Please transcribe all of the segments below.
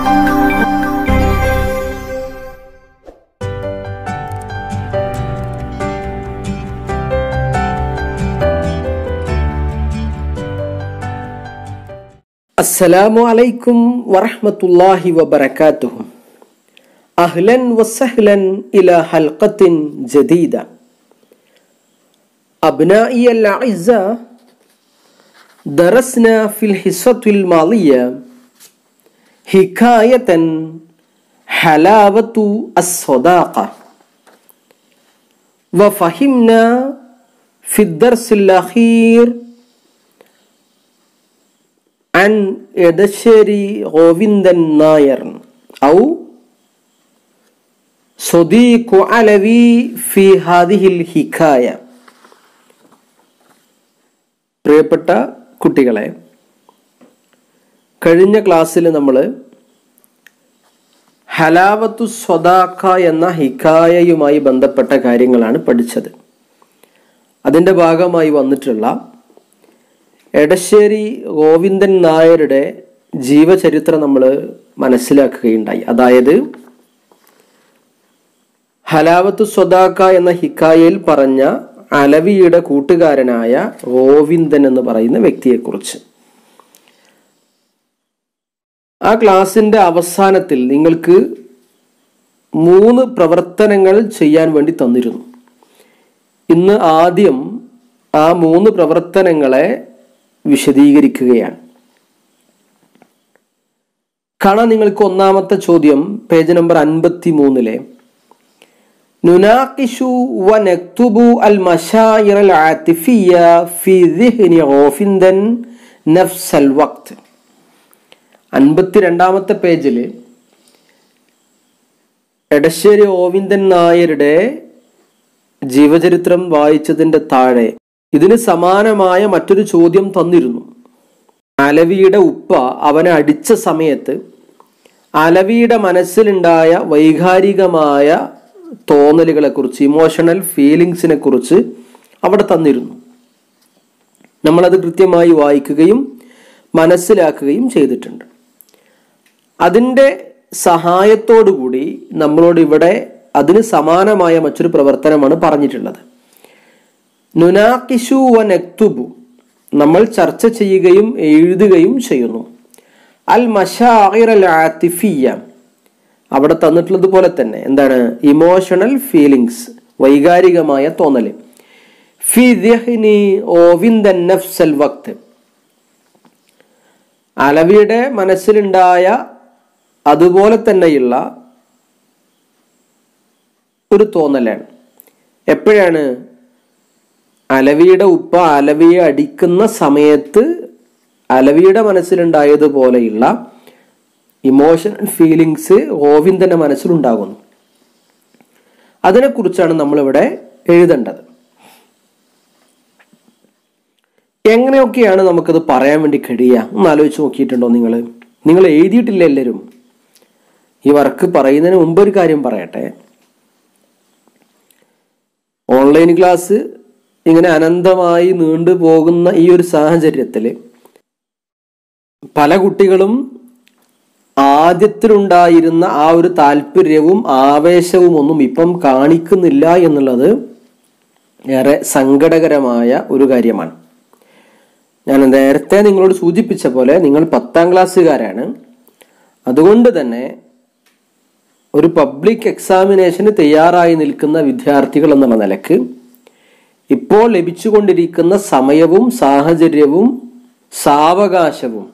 السلام عليكم ورحمة الله وبركاته أهلا وسهلا إلى حلقة جديدة أبنائي الأعزاء درسنا في الحصة الماضية حكاية حلاوة الصداقة وفهمنا في الدرس الأخير عن എടശ്ശേരി ഗോവിന്ദൻ നായർ ഔ صديق علوي في هذه الحكاية പ്രിയപ്പെട്ട കുട്ടികളെ കഴിഞ്ഞ ക്ലാസ്സിൽ നമ്മൾ ഹലാവത്തു സ്വദാക്ക എന്ന ഹിക്കായയുമായി ബന്ധപ്പെട്ട കാര്യങ്ങളാണ് പഠിച്ചത് അതിൻ്റെ ഭാഗമായി വന്നിട്ടുള്ള എടശ്ശേരി ഗോവിന്ദൻ നായരുടെ ജീവചരിത്രം നമ്മൾ മനസ്സിലാക്കുകയുണ്ടായി അതായത് ഹലാവത്ത് സ്വദാക്ക എന്ന ഹിക്കായയിൽ പറഞ്ഞ അലവിയുടെ കൂട്ടുകാരനായ ഗോവിന്ദൻ എന്ന് പറയുന്ന വ്യക്തിയെക്കുറിച്ച് ആ ക്ലാസിന്റെ അവസാനത്തിൽ നിങ്ങൾക്ക് മൂന്ന് പ്രവർത്തനങ്ങൾ ചെയ്യാൻ വേണ്ടി തന്നിരുന്നു ഇന്ന് ആദ്യം ആ മൂന്ന് പ്രവർത്തനങ്ങളെ വിശദീകരിക്കുകയാണ് കാണാൻ നിങ്ങൾക്ക് ഒന്നാമത്തെ ചോദ്യം പേജ് നമ്പർ അൻപത്തി മൂന്നിലെ നുനാഖിഷു വ നക്തുബു അൽ മശായിർ അൽ ആതിഫിയ ഫി ദിഹ്നി ഗോഫിന്ദൻ നഫ്സൽ വക്ത് അൻപത്തി രണ്ടാമത്തെ പേജിൽ എടശ്ശേരി ഗോവിന്ദൻ നായരുടെ ജീവചരിത്രം വായിച്ചതിന്റെ താഴെ ഇതിന് സമാനമായ മറ്റൊരു ചോദ്യം തന്നിരുന്നു അലവിയുടെ ഉപ്പ അവനെ അടിച്ച സമയത്ത് അലവിയുടെ മനസ്സിലുണ്ടായ വൈകാരികമായ തോന്നലുകളെ കുറിച്ച് ഇമോഷണൽ ഫീലിങ്സിനെ കുറിച്ച് അവിടെ തന്നിരുന്നു നമ്മളത് കൃത്യമായി വായിക്കുകയും മനസ്സിലാക്കുകയും ചെയ്തിട്ടുണ്ട് അതിൻ്റെ സഹായത്തോടുകൂടി നമ്മളോട് ഇവിടെ അതിന് സമാനമായ മറ്റൊരു പ്രവർത്തനമാണ് പറഞ്ഞിട്ടുള്ളത് നുനാക്കിഷു വ നക്തുബു നമ്മൾ ചർച്ച ചെയ്യുകയും എഴുതുകയും ചെയ്യുന്നു അൽ മഷാഹിർ അൽ ആത്തിഫിയ അവിടെ തന്നിട്ടുള്ളത് പോലെ തന്നെ എന്താണ് ഇമോഷണൽ ഫീലിങ്സ് വൈകാരികമായ തോന്നല് ഫി ദിഹ്നി ഓവിന്ദൻ നഫ്സൽ വക്ത് അലവിയുടെ മനസ്സിലുണ്ടായ അതുപോലെ തന്നെയുള്ള ഒരു തോന്നലാണ് എപ്പോഴാണ് അലവിയുടെ ഉപ്പ അലവിയെ അടിക്കുന്ന സമയത്ത് അലവിയുടെ മനസ്സിലുണ്ടായതുപോലെയുള്ള ഇമോഷണൽ ഫീലിങ്സ് ഗോവിന്ദന്റെ മനസ്സിലുണ്ടാകുന്നു അതിനെക്കുറിച്ചാണ് നമ്മളിവിടെ എഴുതേണ്ടത് എങ്ങനെയൊക്കെയാണ് നമുക്കത് പറയാൻ വേണ്ടി കഴിയുക ഒന്ന് ആലോചിച്ച് നോക്കിയിട്ടുണ്ടോ നിങ്ങൾ നിങ്ങൾ എഴുതിയിട്ടില്ല എല്ലാവരും ഈ വർക്ക് പറയുന്നതിന് മുമ്പ് ഒരു കാര്യം പറയട്ടെ ഓൺലൈൻ ക്ലാസ് ഇങ്ങനെ അനന്തമായി നീണ്ടു പോകുന്ന ഈ ഒരു സാഹചര്യത്തിൽ പല കുട്ടികളും ആദ്യത്തിലുണ്ടായിരുന്ന ആ ഒരു താല്പര്യവും ആവേശവും ഒന്നും ഇപ്പം കാണിക്കുന്നില്ല എന്നുള്ളത് ഏറെ സങ്കടകരമായ ഒരു കാര്യമാണ് ഞാൻ നേരത്തെ നിങ്ങളോട് സൂചിപ്പിച്ച പോലെ നിങ്ങൾ പത്താം ക്ലാസ്സുകാരാണ് അതുകൊണ്ട് തന്നെ ഒരു പബ്ലിക് എക്സാമിനേഷന് തയ്യാറായി നിൽക്കുന്ന വിദ്യാർത്ഥികൾ എന്നുള്ള നിലക്ക് ഇപ്പോൾ ലഭിച്ചുകൊണ്ടിരിക്കുന്ന സമയവും സാഹചര്യവും സാവകാശവും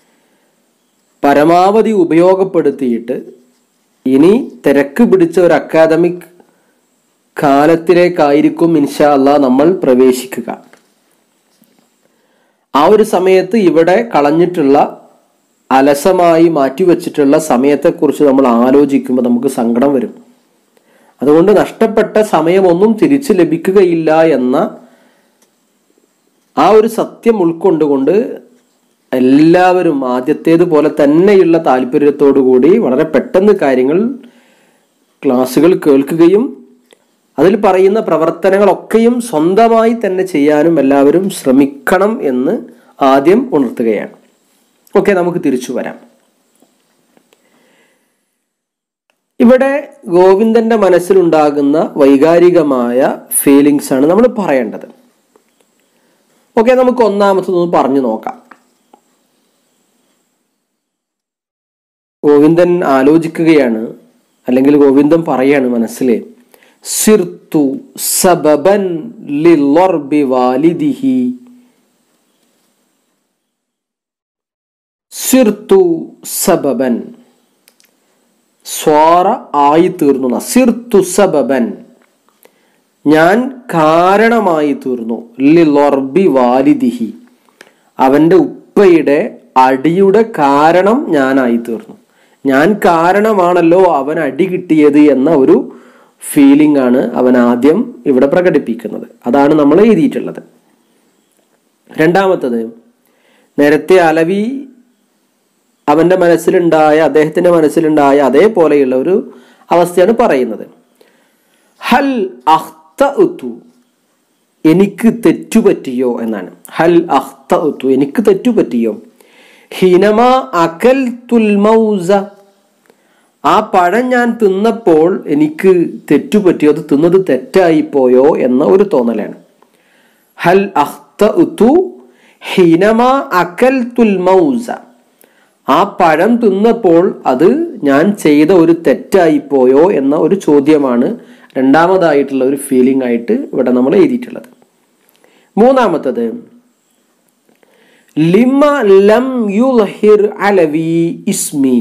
പരമാവധി ഉപയോഗപ്പെടുത്തിയിട്ട് ഇനി തിരക്ക് പിടിച്ച ഒരു അക്കാദമിക് കാലത്തിലേക്കായിരിക്കും ഇൻഷാ അല്ലാ നമ്മൾ പ്രവേശിക്കുക ആ ഒരു സമയത്ത് ഇവിടെ കളഞ്ഞിട്ടുള്ള അലസമായി മാറ്റിവെച്ചിട്ടുള്ള സമയത്തെക്കുറിച്ച് നമ്മൾ ആലോചിക്കുമ്പോൾ നമുക്ക് സങ്കടം വരും അതുകൊണ്ട് നഷ്ടപ്പെട്ട സമയമൊന്നും തിരിച്ചു ലഭിക്കുകയില്ല എന്ന ആ ഒരു സത്യം ഉൾക്കൊണ്ടുകൊണ്ട് എല്ലാവരും ആദ്യത്തേതുപോലെ തന്നെയുള്ള താല്പര്യത്തോടു കൂടി വളരെ പെട്ടെന്ന് കാര്യങ്ങൾ ക്ലാസ്സുകൾ കേൾക്കുകയും അതിൽ പറയുന്ന പ്രവർത്തനങ്ങളൊക്കെയും സ്വന്തമായി തന്നെ ചെയ്യാനും എല്ലാവരും ശ്രമിക്കണം എന്ന് ആദ്യം ഉണർത്തുകയാണ് ഓക്കെ നമുക്ക് തിരിച്ചു വരാം ഇവിടെ ഗോവിന്ദന്റെ മനസ്സിലുണ്ടാകുന്ന വൈകാരികമായ ഫീലിങ്സ് ആണ് നമ്മൾ പറയേണ്ടത് ഓക്കെ നമുക്ക് ഒന്നാമത്തതൊന്ന് പറഞ്ഞു നോക്കാം ഗോവിന്ദൻ ആലോചിക്കുകയാണ് അല്ലെങ്കിൽ ഗോവിന്ദൻ പറയാണ് മനസ്സിൽ സിർത്തു സബബൻ ലില്ലൊർബി വാലിദിഹി സിർത്തു സബബൻ സ്വാറ ആയി തീർന്നു സിർത്തു സബബൻ ഞാൻ കാരണമായി തീർന്നു ലിലൊർബി വാലിദിഹി അവന്റെ ഉപ്പയുടെ അടിയുടെ കാരണം ഞാനായി തീർന്നു ഞാൻ കാരണമാണല്ലോ അവൻ അടി കിട്ടിയത് എന്ന ഒരു ഫീലിംഗ് ആണ് അവൻ ആദ്യം ഇവിടെ പ്രകടിപ്പിക്കുന്നത് അതാണ് നമ്മൾ എഴുതിയിട്ടുള്ളത് രണ്ടാമത്തത് നേരത്തെ അലവി അവന്റെ മനസ്സിലുണ്ടായ അദ്ദേഹത്തിന്റെ മനസ്സിലുണ്ടായ അതേപോലെയുള്ള ഒരു അവസ്ഥയാണ് പറയുന്നത് ഹൽ അഹ്തു എനിക്ക് തെറ്റുപറ്റിയോ എന്നാണ് ഹൽ അഹ്തു എനിക്ക് തെറ്റുപറ്റിയോ ഹിനമ അകൽ തുൽമൗസ ആ പഴം ഞാൻ തിന്നപ്പോൾ എനിക്ക് തെറ്റുപറ്റിയോ അത് തിന്നത് തെറ്റായി പോയോ എന്ന ഒരു തോന്നലാണ് ഹൽ അഹ്തു ഹിനമ അകൽ തുൽമൗസ ആ പഴം തിന്നപ്പോൾ അത് ഞാൻ ചെയ്ത ഒരു തെറ്റായി പോയോ എന്ന ഒരു ചോദ്യമാണ് രണ്ടാമതായിട്ടുള്ള ഒരു ഫീലിംഗ് ആയിട്ട് ഇവിടെ നമ്മൾ എഴുതിയിട്ടുള്ളത് മൂന്നാമത്തത് ലിമ ലം യുൽഹിർ അലവി ഇസ്മി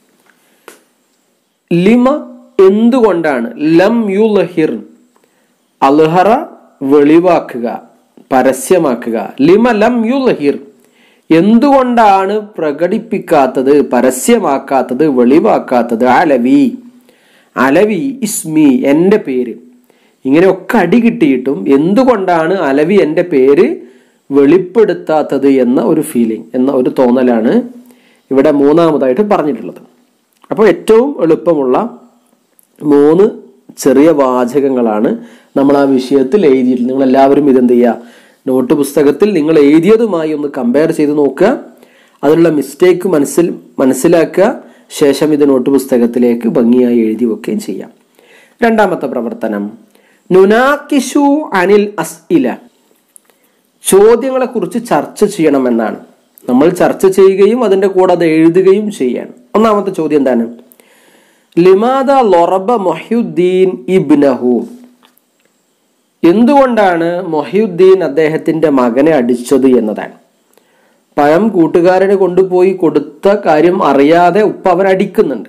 ലിമ എന്തുകൊണ്ടാണ് ലം യുൽഹിർ അൽഹറ വെളിവാക്കുക പരസ്യമാക്കുക ലിമ ലം യുൽഹിർ എന്തുകൊണ്ടാണ് പ്രകടിപ്പിക്കാത്തത് പരസ്യമാക്കാത്തത് വെളിവാക്കാത്തത് അലവി അലവി ഇസ്മി എൻ്റെ പേര് ഇങ്ങനെയൊക്കെ അടി കിട്ടിയിട്ടും എന്തുകൊണ്ടാണ് അലവി എൻ്റെ പേര് വെളിപ്പെടുത്താത്തത് എന്ന ഒരു ഫീലിംഗ് എന്ന ഒരു തോന്നലാണ് ഇവിടെ മൂന്നാമതായിട്ട് പറഞ്ഞിട്ടുള്ളത് അപ്പോൾ ഏറ്റവും എളുപ്പമുള്ള മൂന്ന് ചെറിയ വാചകങ്ങളാണ് നമ്മൾ ആ വിഷയത്തിൽ എഴുതിയിട്ടുള്ളത് നിങ്ങൾ എല്ലാവരും ഇതെന്ത് ചെയ്യുക നോട്ട് പുസ്തകത്തിൽ നിങ്ങൾ എഴുതിയതുമായി ഒന്ന് കമ്പയർ ചെയ്ത് നോക്കുക അതിലുള്ള മിസ്റ്റേക്ക് മനസ്സിൽ മനസ്സിലാക്കുക ശേഷം ഇത് നോട്ട് പുസ്തകത്തിലേക്ക് ഭംഗിയായി എഴുതി വെക്കുകയും ചെയ്യാം രണ്ടാമത്തെ പ്രവർത്തനം നുനാക്കിഷു അനിൽ അസ് ഇല ചോദ്യങ്ങളെ കുറിച്ച് ചർച്ച ചെയ്യണമെന്നാണ് നമ്മൾ ചർച്ച ചെയ്യുകയും അതിന്റെ കൂടെ അത് എഴുതുകയും ചെയ്യാണ് ഒന്നാമത്തെ ചോദ്യം എന്താണ് ലിമാദ ലൊറബ മൊഹ്യുദ്ദീൻ ഇബ്നഹു എന്തുകൊണ്ടാണ് മൊഹ്യുദ്ദീൻ അദ്ദേഹത്തിന്റെ മകനെ അടിച്ചത് എന്നതാണ് പഴം കൂട്ടുകാരന് കൊണ്ടുപോയി കൊടുത്ത കാര്യം അറിയാതെ ഉപ്പ അവൻ അടിക്കുന്നുണ്ട്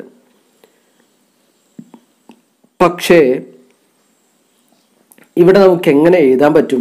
പക്ഷേ ഇവിടെ നമുക്ക് എങ്ങനെ എഴുതാൻ പറ്റും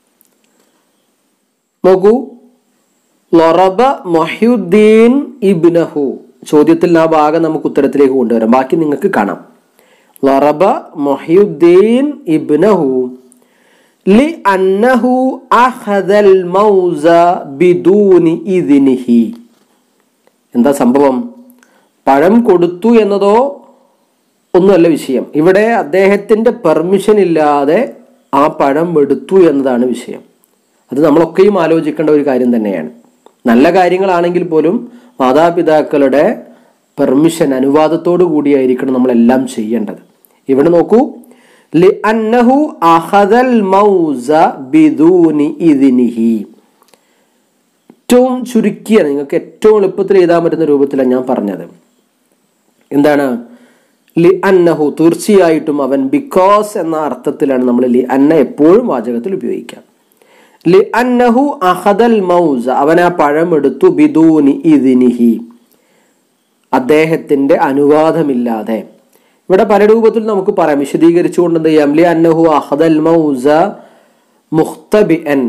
നോക്കൂ ലൊറബ മൊഹ്യുദ്ദീൻ ഇബ്നഹു ചോദ്യത്തിൽ ആ ഭാഗം നമുക്ക് ഉത്തരത്തിലേക്ക് കൊണ്ടുവരാം ബാക്കി നിങ്ങൾക്ക് കാണാം ലൊറബ മൊഹ്യുദ്ദീൻ ഇബ്നഹു ലി അന്നഹു അഹദൽ മൗസ ബിദൂനി ഇദിനിഹി എന്താ സംഭവം പഴം കൊടുത്തു എന്നതോ ഒന്നുമല്ല വിഷയം ഇവിടെ അദ്ദേഹത്തിന്റെ പെർമിഷൻ ഇല്ലാതെ ആ പഴം എടുത്തു എന്നതാണ് വിഷയം അത് നമ്മളൊക്കെയും ആലോചിക്കേണ്ട ഒരു കാര്യം തന്നെയാണ് നല്ല കാര്യങ്ങളാണെങ്കിൽ പോലും മാതാപിതാക്കളുടെ പെർമിഷൻ അനുവാദത്തോടു കൂടിയായിരിക്കണം നമ്മളെല്ലാം ചെയ്യേണ്ടത് ഇവിടെ നോക്കൂ ലി അന്നഹു അഹദൽ മൗസ ബിദൂനി ഇദിനിഹി ഏറ്റവും ചുരുക്കിയ നിങ്ങൾക്ക് ഏറ്റവും എളുപ്പത്തിൽ എഴുതാൻ പറ്റുന്ന രൂപത്തിലാണ് ഞാൻ പറഞ്ഞത് എന്താണ് ലി അന്നഹു തീർച്ചയായിട്ടും അവൻ ബിക്കോസ് എന്ന അർത്ഥത്തിലാണ് നമ്മൾ ലി അന്ന എപ്പോഴും വാചകത്തിൽ ഉപയോഗിക്കുക ലി അന്നഹു അഹദൽ മൗസ അവൻ ആ പഴം എടുത്തു ബിദൂനി ഇദിനിഹി അദ്ദേഹത്തിന്റെ അനുവാദമില്ലാതെ ഇവിടെ പല രൂപത്തിൽ നമുക്ക് പറയാം വിശദീകരിച്ചുകൊണ്ട് എന്ത് ചെയ്യാം ലി അന്നഹു അഹദൽ മൗസ മുഖ്തബിഅൻ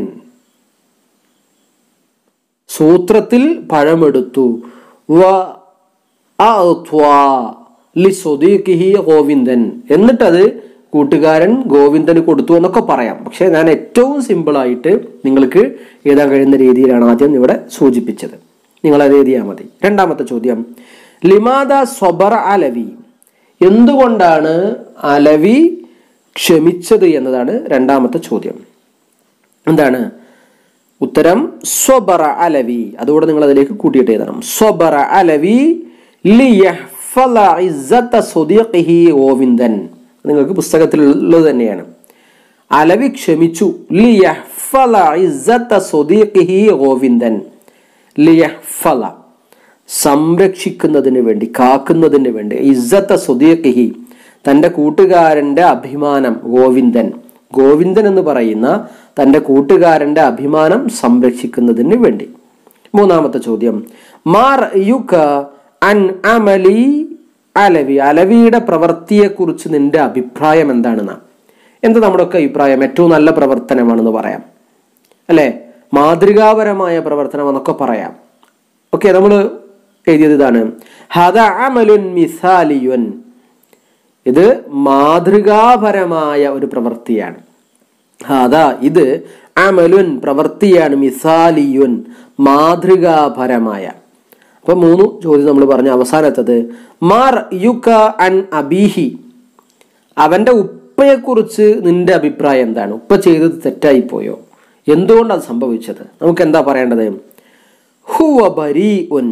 സൂത്രത്തിൽ പഴമെടുത്തു വ അഅ്ത്വാ ലിസ്വദീഖിഹി ഗോവിന്ദൻ എന്നിട്ടത് കൂട്ടുകാരൻ ഗോവിന്ദന് കൊടുത്തു എന്നൊക്കെ പറയാം പക്ഷെ ഞാൻ ഏറ്റവും സിമ്പിളായിട്ട് നിങ്ങൾക്ക് എഴുതാൻ കഴിയുന്ന രീതിയിലാണ് ആദ്യം ഇവിടെ സൂചിപ്പിച്ചത് നിങ്ങൾ അത് എഴുതിയാൽ മതി രണ്ടാമത്തെ ചോദ്യം ലിമാദ സ്വബർ അലവി എന്തുകൊണ്ടാണ് അലവി ക്ഷമിച്ചത് എന്നതാണ് രണ്ടാമത്തെ ചോദ്യം എന്താണ് ഉത്തരം സ്വബറ അലവി അതുകൂടെ നിങ്ങൾ അതിലേക്ക് കൂട്ടിയിട്ട് എഴുതണം സ്വബറ അലവി ലിയഹ്ഫ ലിയഹ്ഫല ഇസ്സത്ത സ്വദീഖിഹി ഗോവിന്ദൻ നിങ്ങൾക്ക് പുസ്തകത്തിലുള്ളത് തന്നെയാണ് അലവി ക്ഷമിച്ചു ലിയഹ്ഫല ഇസ്സത്ത സ്വദീഖിഹി ഗോവിന്ദൻ ലിയഹ്ഫല സംരക്ഷിക്കുന്നതിന് വേണ്ടി കാക്കുന്നതിന് വേണ്ടി ഇസ്സത്ത സ്വദീഖിഹി തൻ്റെ കൂട്ടുകാരൻ്റെ അഭിമാനം ഗോവിന്ദൻ ഗോവിന്ദൻ എന്ന് പറയുന്ന തൻ്റെ കൂട്ടുകാരൻ്റെ അഭിമാനം സംരക്ഷിക്കുന്നതിന് വേണ്ടി മൂന്നാമത്തെ ചോദ്യം മാർ യുക അൻ അമലി അലവി അലവിയുടെ പ്രവൃത്തിയെക്കുറിച്ച് നിന്റെ അഭിപ്രായം എന്താണെന്നാ എന്താ നമ്മുടെയൊക്കെ അഭിപ്രായം ഏറ്റവും നല്ല പ്രവർത്തനമാണെന്ന് പറയാം അല്ലേ മാതൃകാപരമായ പ്രവർത്തനം എന്നൊക്കെ പറയാം ഓക്കെ നമ്മൾ എഴുതിയത് ഇതാണ് ഹദ അമലുൻ മിസാലിയുൻ ഇത് മാതൃകാപരമായ ഒരു പ്രവൃത്തിയാണ് അതാ ഇത് അമലുൻ പ്രവൃത്തിയാണ് മിസാലിയുൻ മാതൃകാപരമായ അപ്പൊ മൂന്ന് ചോദ്യം നമ്മൾ പറഞ്ഞു അവസാനത്തത് മാർ യുക അൻ അബീഹി അവന്റെ ഉപ്പയെക്കുറിച്ച് നിന്റെ അഭിപ്രായം എന്താണ് ഉപ്പ ചെയ്തത് തെറ്റായി പോയോ എന്തുകൊണ്ടാണ് സംഭവിച്ചത് നമുക്ക് എന്താ പറയേണ്ടത് ഹുവ ബരി ഉൻ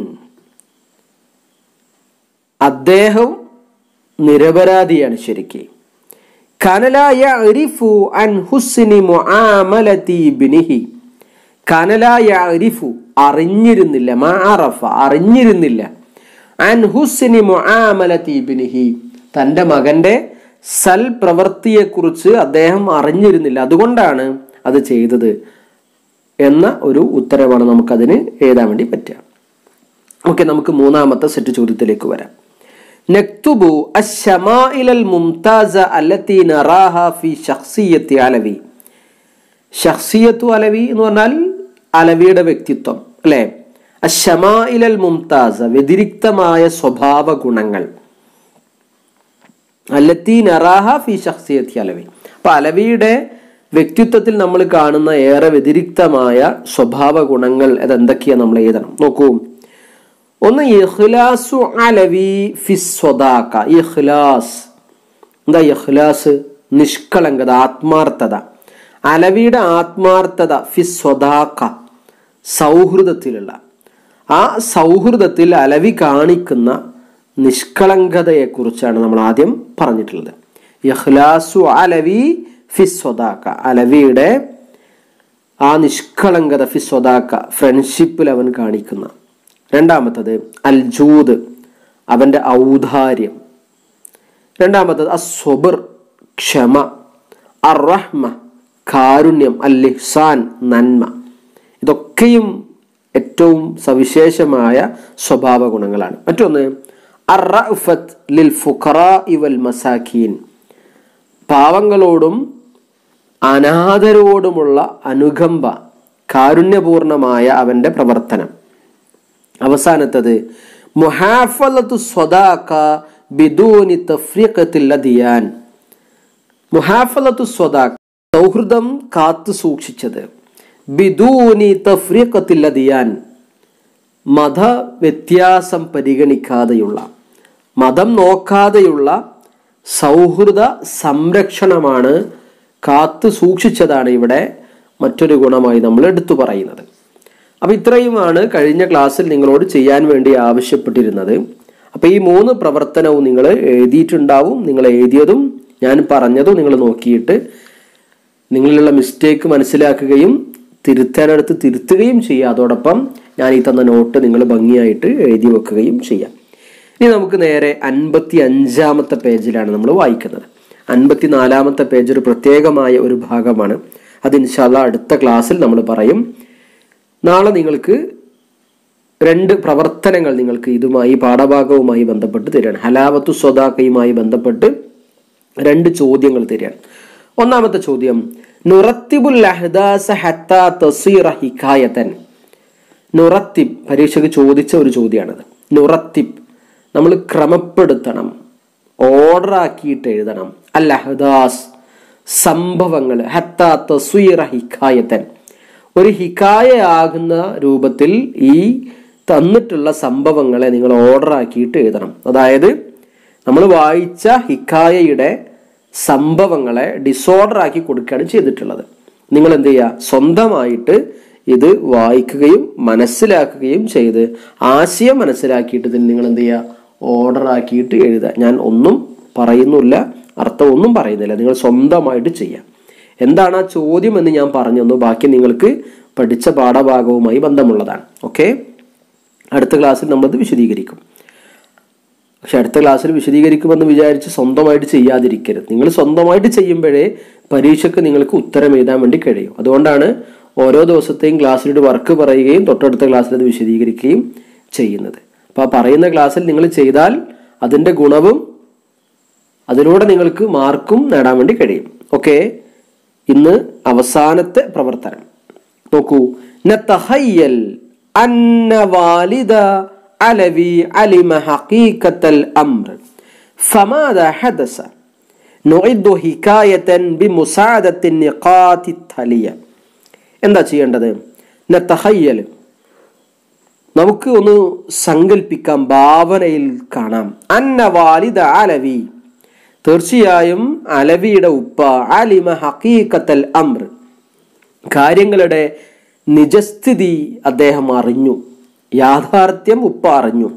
അദ്ദേഹം നിരപരാധിയാണ് ശരിക്ക് കനലായ അരിഫു അൻ ഹുസ്നി മുആമലതി ഇബ്നിഹി കനലായ അരിഫു അറിഞ്ഞിരുന്നില്ല മാറഫ അറിഞ്ഞിരുന്നില്ല അൻ ഹുസ്നി മുആമലതി ഇബ്നിഹി തൻ്റെ മകന്റെ സൽ പ്രവൃത്തിയെക്കുറിച്ച് അദ്ദേഹം അറിഞ്ഞിരുന്നില്ല അതുകൊണ്ടാണ് അത് ചെയ്തത് എന്ന ഒരു ഉത്തരവാണ് നമുക്കതിന് എഴുതാൻ വേണ്ടി പറ്റുക ഓക്കെ നമുക്ക് മൂന്നാമത്തെ സെറ്റ് ചോദ്യത്തിലേക്ക് വരാം നക്തുബു അശ്ശമാഇലൽ മുംതാസ അല്ലത്തി നറാഹ ഫി ഷഖ്സിയത്തി അലവി ഷഖ്സിയത്തു അലവി എന്ന് പറഞ്ഞാൽ അലവിയുടെ വ്യക്തിത്വം അല്ലേ അശ്ശമാഇലൽ മുംതാസ വ്യതിരിക്തമായ സ്വഭാവ ഗുണങ്ങൾ അല്ലത്തി നറാഹ ഫി ഷഖ്സിയത്തി അലവി അപ്പൊ അലവിയുടെ വ്യക്തിത്വത്തിൽ നമ്മൾ കാണുന്ന ഏറെ വ്യതിരിക്തമായ സ്വഭാവ ഗുണങ്ങൾ അതെന്തൊക്കെയാണ് നമ്മൾ എഴുതണം നോക്കൂ ഒന്ന് ഇഖ്ലാസു അലവി ഫിസ്വദാക്ക ഇഖ്ലാസ് എന്താ ഇഖ്ലാസ് നിഷ്കളങ്കത ആത്മാർത്ഥത അലവിയുടെ ആത്മാർത്ഥത ഫിസ്വദാക്ക സൗഹൃദത്തിലുള്ള ആ സൗഹൃദത്തിൽ അലവി കാണിക്കുന്ന നിഷ്കളങ്കതയെക്കുറിച്ചാണ് നമ്മൾ ആദ്യം പറഞ്ഞിട്ടുള്ളത് ഇഖ്ലാസു അലവി ഫിസ്വദാക്ക അലവിയുടെ ആ നിഷ്കളങ്കത ഫിസ്വദാക്ക ഫ്രണ്ട്ഷിപ്പിൽ അവൻ കാണിക്കുന്ന രണ്ടാമത്തത് അൽജൂദ് അവൻ്റെ ഔദാര്യം രണ്ടാമത്തത് അസ്വബർ ക്ഷമ അറഹ്മ കാരുണ്യം അല്ലിഹ്സാൻ നന്മ ഇതൊക്കെയും ഏറ്റവും സവിശേഷമായ സ്വഭാവ ഗുണങ്ങളാണ് മറ്റൊന്ന് അറഫത്ത് ലിൽ ഫുഖറാ ഇവൽ മസാഖീൻ പാവങ്ങളോടും അനാഥരോടുമുള്ള അനുകമ്പ കാരുണ്യപൂർണമായ അവൻ്റെ പ്രവർത്തനം അവസാനത്തത് മുഹാഫലത്തു സ്വദാക്ക ബിദൂനി തഫ്രീഖത്തിൽ അദിയാൻ മുഹാഫലത്തു സ്വദാക്ക സൗഹൃദം കാത്തു സൂക്ഷിച്ചത് ബിദൂനി തഫ്രീഖത്തിൽ അദിയാൻ മത വ്യത്യാസം പരിഗണിക്കാതെയുള്ള മതം നോക്കാതെയുള്ള സൗഹൃദ സംരക്ഷണമാണ് കാത്തു സൂക്ഷിച്ചതാണ് ഇവിടെ മറ്റൊരു ഗുണമായി നമ്മൾ എടുത്തു പറയുന്നത് അപ്പൊ ഇത്രയുമാണ് കഴിഞ്ഞ ക്ലാസ്സിൽ നിങ്ങളോട് ചെയ്യാൻ വേണ്ടി ആവശ്യപ്പെട്ടിരുന്നത് അപ്പൊ ഈ മൂന്ന് പ്രവർത്തനവും നിങ്ങൾ എഴുതിയിട്ടുണ്ടാവും നിങ്ങൾ എഴുതിയതും ഞാൻ പറഞ്ഞതും നിങ്ങൾ നോക്കിയിട്ട് നിങ്ങളിലുള്ള മിസ്റ്റേക്ക് മനസ്സിലാക്കുകയും തിരുത്താനടുത്ത് തിരുത്തുകയും ചെയ്യുക അതോടൊപ്പം ഞാൻ ഈ തന്ന നോട്ട് നിങ്ങൾ ഭംഗിയായിട്ട് എഴുതി വെക്കുകയും ചെയ്യാം ഇനി നമുക്ക് നേരെ അൻപത്തി അഞ്ചാമത്തെ പേജിലാണ് നമ്മൾ വായിക്കുന്നത് അൻപത്തി നാലാമത്തെ പേജ് ഒരു പ്രത്യേകമായ ഒരു ഭാഗമാണ് അത് ഇൻഷാല്ല അടുത്ത ക്ലാസ്സിൽ നമ്മൾ പറയും നാളെ നിങ്ങൾക്ക് രണ്ട് പ്രവർത്തനങ്ങൾ നിങ്ങൾക്ക് ഇതുമായി പാഠഭാഗവുമായി ബന്ധപ്പെട്ട് തരികയാണ് ഹലാവത്തു സ്വദാക്കയുമായി ബന്ധപ്പെട്ട് രണ്ട് ചോദ്യങ്ങൾ തരികയാണ് ഒന്നാമത്തെ ചോദ്യം നുറത്തിബുൽ അഹ്ദാസ ഹത്താ തസീറ ഹിക്കായത്തൻ നുറത്തിബ് പരീക്ഷയ്ക്ക് ചോദിച്ച ഒരു ചോദ്യമാണത് നുറത്തിബ് നമ്മൾ ക്രമപ്പെടുത്തണം ഓർഡർ ആക്കിയിട്ട് എഴുതണം അൽ അഹ്ദാസ് സംഭവങ്ങൾ ഹത്താ തസീറ ഹിക്കായത്തൻ ഒരു ഹിക്കായ ആകുന്ന രൂപത്തിൽ ഈ തന്നിട്ടുള്ള സംഭവങ്ങളെ നിങ്ങൾ ഓർഡർ ആക്കിയിട്ട് എഴുതണം അതായത് നമ്മൾ വായിച്ച ഹിക്കായയുടെ സംഭവങ്ങളെ ഡിസോർഡർ ആക്കി കൊടുക്കുകയാണ് ചെയ്തിട്ടുള്ളത് നിങ്ങൾ എന്ത് ചെയ്യുക സ്വന്തമായിട്ട് ഇത് വായിക്കുകയും മനസ്സിലാക്കുകയും ചെയ്ത് ആശയം മനസ്സിലാക്കിയിട്ട് ഇതിന് നിങ്ങൾ എന്ത് ചെയ്യുക ഓർഡർ ആക്കിയിട്ട് എഴുതുക ഞാൻ ഒന്നും പറയുന്നില്ല അർത്ഥം ഒന്നും പറയുന്നില്ല നിങ്ങൾ സ്വന്തമായിട്ട് ചെയ്യാം എന്താണ് ആ ചോദ്യം എന്ന് ഞാൻ പറഞ്ഞു തന്നു ബാക്കി നിങ്ങൾക്ക് പഠിച്ച പാഠഭാഗവുമായി ബന്ധമുള്ളതാണ് ഓക്കെ അടുത്ത ക്ലാസ്സിൽ നമ്മളത് വിശദീകരിക്കും പക്ഷെ അടുത്ത ക്ലാസ്സിൽ വിശദീകരിക്കുമെന്ന് വിചാരിച്ച് സ്വന്തമായിട്ട് ചെയ്യാതിരിക്കരുത് നിങ്ങൾ സ്വന്തമായിട്ട് ചെയ്യുമ്പോഴേ പരീക്ഷയ്ക്ക് നിങ്ങൾക്ക് ഉത്തരം എഴുതാൻ വേണ്ടി കഴിയും അതുകൊണ്ടാണ് ഓരോ ദിവസത്തെയും ക്ലാസ്സിലൊരു വർക്ക് പറയുകയും തൊട്ടടുത്ത ക്ലാസ്സിൽ അത് വിശദീകരിക്കുകയും ചെയ്യുന്നത് അപ്പോൾ ആ പറയുന്ന ക്ലാസ്സിൽ നിങ്ങൾ ചെയ്താൽ അതിൻ്റെ ഗുണവും അതിലൂടെ നിങ്ങൾക്ക് മാർക്കും നേടാൻ വേണ്ടി കഴിയും ഓക്കെ ഇന്ന് അവസാനത്തെ പ്രവർത്തനം നോക്കൂ നതഹയ്യൽ അന്ന വാലിദ അലവി അലിമ ഹഖീഖത്തൽ അംർ فماذا حدث نعد حكاية بمساعدة النقاط التالية എന്താ ചെയ്യേണ്ടത് നതഹയ്യൽ നമുക്ക് ഒന്ന് സങ്കല്പിക്കാം ഭാവനയിൽ കാണാം അന്ന വാലിദ അലവി തീർച്ചയായും അലവിയുടെ ഉപ്പ അലിമ ഹഖീഖത്തൽ അംർ കാര്യങ്ങളുടെ നിജസ്ഥിതി അദ്ദേഹം അറിഞ്ഞു യാഥാർത്ഥ്യം ഉപ്പ അറിഞ്ഞു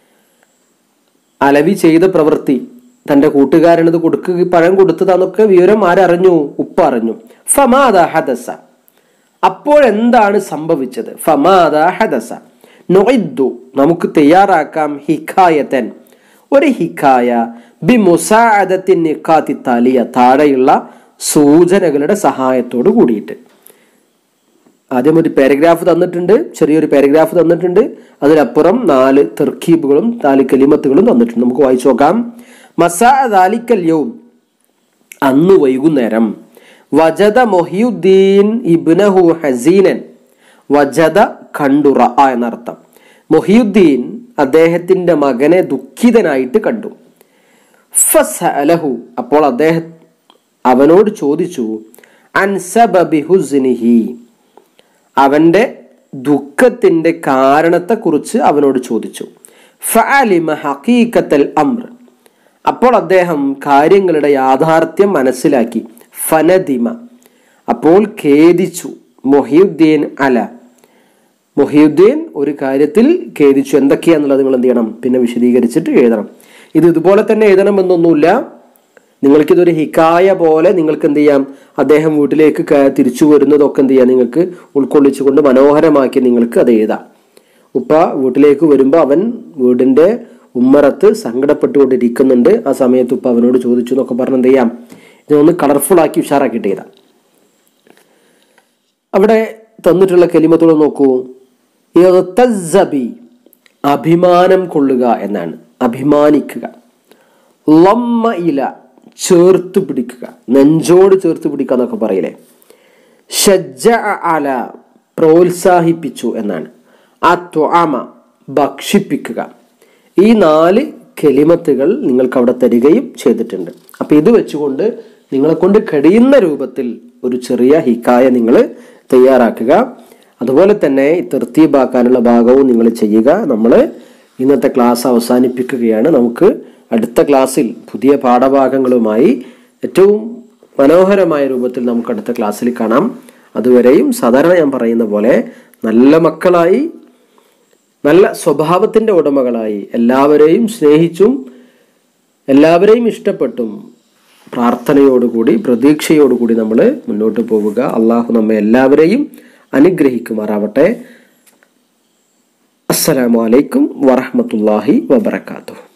അലവി ചെയ്ത പ്രവൃത്തി തന്റെ കൂട്ടുകാരനത് കൊടുക്കുക പഴം കൊടുത്തതാന്നൊക്കെ വിവരം ആരറിഞ്ഞു ഉപ്പ അറിഞ്ഞു ഫമാദ ഹദസ അപ്പോൾ എന്താണ് സംഭവിച്ചത് ഫമാദ ഹദസ നൊയ്ദു നമുക്ക് തയ്യാറാക്കാം ഹിഖായത്തൻ ഒരു ഹിഖായ ബി മുസാഅദത്തിൻ നിക്കാത്തി താലിയ താഴെയുള്ള സൂചനകളുടെ സഹായത്തോട് കൂടിയിട്ട് ആദ്യം ഒരു പാരഗ്രാഫ് തന്നിട്ടുണ്ട് ചെറിയൊരു പാരഗ്രാഫ് തന്നിട്ടുണ്ട് അതിലപ്പുറം നാല് തെർക്കീബുകളും നാല് കലിമത്തുകളും തന്നിട്ടുണ്ട് നമുക്ക് വായിച്ചു നോക്കാം മസാ ദാലിക്കല്യവും അന്ന് വൈകുന്നേരം വജദ മൊഹിയുദ്ദീൻ ഇബ്നഹു ഹസീനൻ വജദ കണ്ടു റ എന്നർത്ഥം മൊഹിയുദ്ദീൻ അദ്ദേഹത്തിന്റെ മകനെ ദുഃഖിതനായിട്ട് കണ്ടു ഫസഅലഹു അപ്പോൾ അദ്ദേഹം അവനോട് ചോദിച്ചു അൻസബി ഹുസ്നിഹി അവന്റെ ദുഃഖത്തിന്റെ കാരണത്തെക്കുറിച്ച് അവനോട് ചോദിച്ചു ഫഅലിമ ഹഖീഖത്തൽ അംർ അപ്പോൾ അദ്ദേഹം കാര്യങ്ങളുടെ യാഥാർത്ഥ്യം മനസ്സിലാക്കി ഫനദിമ അപ്പോൾ ഖേദിച്ചു മൊഹിയുദ്ദീൻ അല മൊഹിയുദ്ദീൻ ഒരു കാര്യത്തിൽ ഖേദിച്ചു എന്തൊക്കെയാന്നുള്ളത് നിങ്ങൾ എന്ത് ചെയ്യണം പിന്നെ വിശദീകരിച്ചിട്ട് എഴുതണം ഇത് ഇതുപോലെ തന്നെ എഴുതണമെന്നൊന്നുമില്ല നിങ്ങൾക്കിതൊരു ഹിക്കായ പോലെ നിങ്ങൾക്ക് എന്ത് ചെയ്യാം അദ്ദേഹം വീട്ടിലേക്ക് ക- തിരിച്ചു വരുന്നതൊക്കെ എന്ത് ചെയ്യാം നിങ്ങൾക്ക് ഉൾക്കൊള്ളിച്ചുകൊണ്ട് മനോഹരമാക്കി നിങ്ങൾക്ക് അത് എഴുതാം ഉപ്പ വീട്ടിലേക്ക് വരുമ്പോൾ അവൻ വീടിന്റെ ഉമ്മറത്ത് സങ്കടപ്പെട്ടുകൊണ്ടിരിക്കുന്നുണ്ട് ആ സമയത്ത് ഉപ്പ അവനോട് ചോദിച്ചു എന്നൊക്കെ പറഞ്ഞ് എന്ത് ചെയ്യാം ഇതൊന്ന് കളർഫുൾ ആക്കി ഉഷാറാക്കിയിട്ട് എഴുതാം അവിടെ തന്നിട്ടുള്ള കലിമത്തോട് നോക്കൂ ഇഗ്തസ്സബി, അഭിമാനം കൊള്ളുക എന്നാണ് അഭിമാനിക്കുക ലമ്മ ഇല ചേർത്ത് പിടിക്കുക നെഞ്ചോട് ചേർത്ത് പിടിക്കുക എന്നൊക്കെ പറയില്ലേ ഷജ്ജ അല പ്രോത്സാഹിപ്പിച്ചു എന്നാണ് ആ ത്വാമ ഭക്ഷിപ്പിക്കുക ഈ നാല് കെലിമത്തുകൾ നിങ്ങൾക്ക് അവിടെ തരികയും ചെയ്തിട്ടുണ്ട് അപ്പൊ ഇത് വെച്ചുകൊണ്ട് നിങ്ങളെ കൊണ്ട് കഴിയുന്ന രൂപത്തിൽ ഒരു ചെറിയ ഹിക്കായ നിങ്ങൾ തയ്യാറാക്കുക അതുപോലെ തന്നെ ഈ തെർത്തീബാക്കാനുള്ള ഭാഗവും നിങ്ങൾ ചെയ്യുക നമ്മൾ ഇന്നത്തെ ക്ലാസ് അവസാനിപ്പിക്കുകയാണ് നമുക്ക് അടുത്ത ക്ലാസ്സിൽ പുതിയ പാഠഭാഗങ്ങളുമായി ഏറ്റവും മനോഹരമായ രൂപത്തിൽ നമുക്ക് അടുത്ത ക്ലാസ്സിൽ കാണാം അതുവരെയും സാധാരണ ഞാൻ പറയുന്ന പോലെ നല്ല മക്കളായി നല്ല സ്വഭാവത്തിന്റെ ഉടമകളായി എല്ലാവരെയും സ്നേഹിച്ചും എല്ലാവരെയും ഇഷ്ടപ്പെട്ടും പ്രാർത്ഥനയോടുകൂടി പ്രതീക്ഷയോടുകൂടി നമ്മൾ മുന്നോട്ട് പോവുക അള്ളാഹു നമ്മെ എല്ലാവരെയും അനുഗ്രഹിക്കുമാറാവട്ടെ അസ്സലാമു അലൈക്കും വറഹ്മത്തുള്ളാഹി വബറകാതുഹു